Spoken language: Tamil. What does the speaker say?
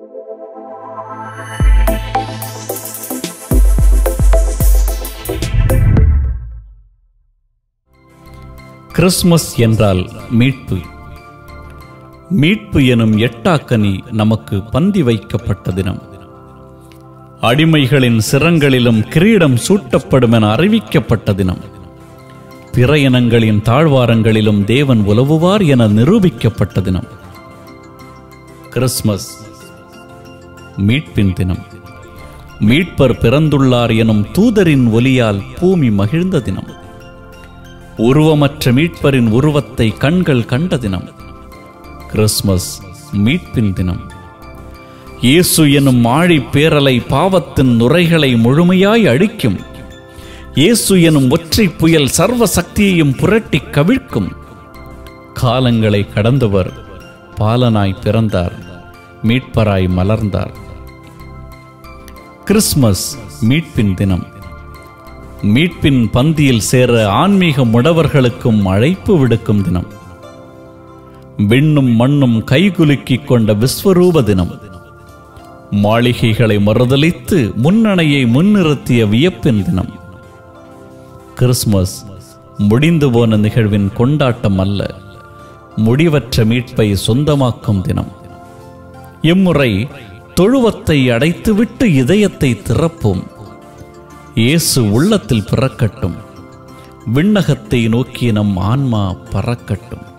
கிறிஸ்மஸ் என்றால் மீட்பு மீட்பு எனும் எட்டாக்கனி நமக்கு பந்தி வைக்கப்பட்ட தினம் அடிமைகளின் சிரங்களிலும் கிரீடம் சூட்டப்படும் என அறிவிக்கப்பட்ட தினம் பிற இனங்களின் தாழ்வாரங்களிலும் தேவன் உலவுவார் என நிரூபிக்கப்பட்ட தினம் கிறிஸ்மஸ் மீட்பின் தினம் மீட்பர் பிறந்துள்ளார் எனும் தூதரின் ஒலியால் பூமி மகிழ்ந்த தினம் உருவமற்ற மீட்பரின் உருவத்தை கண்கள் கண்ட தினம் கிறிஸ்மஸ் மீட்பின் தினம் இயேசு எனும் ஆழி பேரலை பாவத்தின் நுரைகளை முழுமையாய் அழிக்கும் இயேசு எனும் ஒற்றை புயல் சர்வ சக்தியையும் புரட்டி கவிழ்க்கும் காலங்களை கடந்தவர் பாலனாய் பிறந்தார் மீட்பராய் மலர்ந்தார் கிறிஸ்மஸ் மீட்பின் தினம் மீட்பின் பந்தியில் சேர ஆன்மீக முடவர்களுக்கும் அழைப்பு விடுக்கும் தினம் விண்ணும் மண்ணும் கைகுலுக்கிக் கொண்ட விஸ்வரூப தினம் மாளிகைகளை மறுதலித்து முன்னணையை முன்னிறுத்திய வியப்பின் தினம் கிறிஸ்மஸ் முடிந்து போன நிகழ்வின் கொண்டாட்டம் அல்ல முடிவற்ற மீட்பை சொந்தமாக்கும் தினம் இம்முறை தொழுவத்தை அடைத்துவிட்டு இதயத்தை திறப்போம் இயேசு உள்ளத்தில் பிறக்கட்டும் விண்ணகத்தை நோக்கி நம் ஆன்மா பறக்கட்டும்